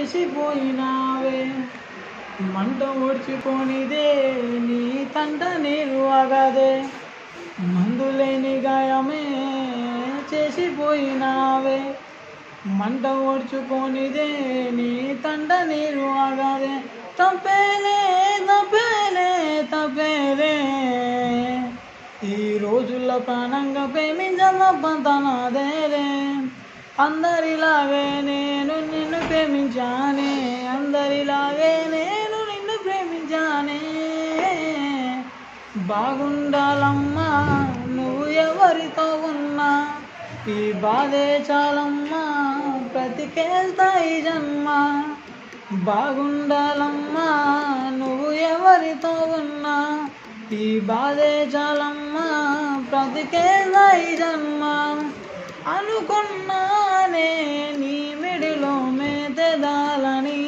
చేసిపోయినావే మంట ఓడ్చుకొనిదే నీ తంట నీరు అగదే మందులేని గాయమే చేసిపోయినావే మంట ఓడ్చుకొనిదే నీ తంట నీరు ఆగాదే తప్పేలే తప్పేలే తప్పేలే ఈ రోజుల్లో ప్రాణంగా ప్రేమించమప్పంతనాదేలే అందరిలాగే నేను నిన్ను ప్రేమించానే అందరిలాగే నేను నిన్ను ప్రేమించానే బాగుండాలమ్మా నువ్వు ఎవరితో ఉన్నా ఈ బాధే చాలమ్మా బ్రతికేస్తాయి జన్మ బాగుండాలమ్మా నువ్వు ఎవరితో ఉన్నా ఈ బాధే చాలమ్మా బ్రతికేస్తాయి జన్మ అనుకున్నానే నీ మిడిలో మేతెదాలని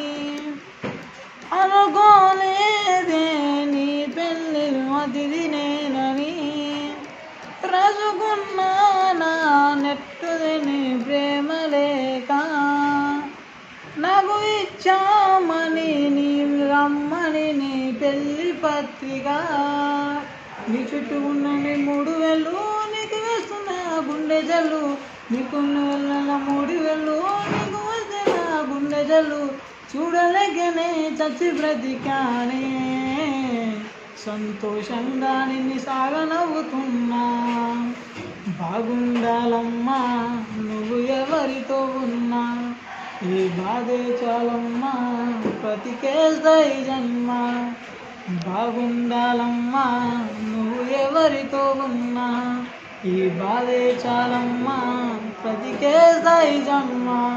అనుకోలేదే నీ పెళ్ళిలు అతిథి నేనని రసుకున్నానా నెట్టుది నీ ప్రేమ లేక నాకు ఇచ్చామని నీ రమ్మని నీ పెళ్లి పత్రిక నీ చుట్టూ ఉన్న నీ మూడు వేళ్ళు నీకు వేస్తున్న గుండె జల్లు నీకున్న వెళ్ళ మూడు వేళ్ళు నీకు వస్తే నా గుండె జల్లు చూడలేకనే చచ్చి బ్రతికానే సంతోషంగా నిన్ను సాగనవ్వుతున్నా బాగుండాలమ్మా నువ్వు ఎవరితో ఉన్నా ఈ బాధే చాలమ్మా బ్రతికేస్తాయి జన్మ బాగుండాలమ్మా నువ్వు ఎవరితో ఉన్నా ఈ బాధే చాలమ్మా బ్రతికేస్తాయి జన్మ